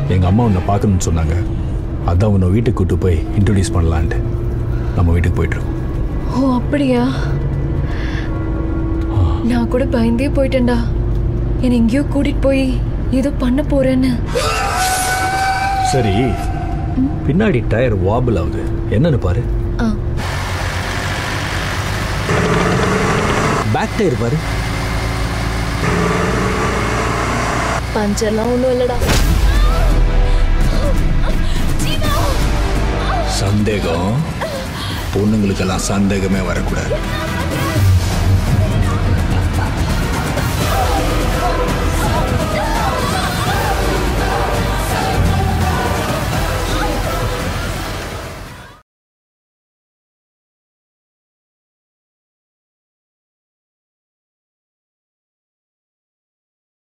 எங்கள் அம்மா உன்னை பார்க்கணும்னு சொன்னாங்க அதான் உன்னை வீட்டுக்கு கூட்டு போய் இன்ட்ரடியூஸ் பண்ணலான்ட்டு நம்ம வீட்டுக்கு போயிட்டுருக்கோம் ஓ அப்படியா நான் கூட பயந்தே போயிட்டேன்டா என்னை எங்கேயோ கூட்டிட்டு போய் ஏதோ பண்ண போறேன்னு சரி பின்னாடி டயர் வாபிள் ஆகுது என்னன்னு பாரு ஆ பேக் டயர் பாரு பஞ்செல்லாம் ஒன்றும் இல்லடா சந்தேகம் பொண்ணுங்களுக்கெல்லாம் சந்தேகமே வரக்கூடாது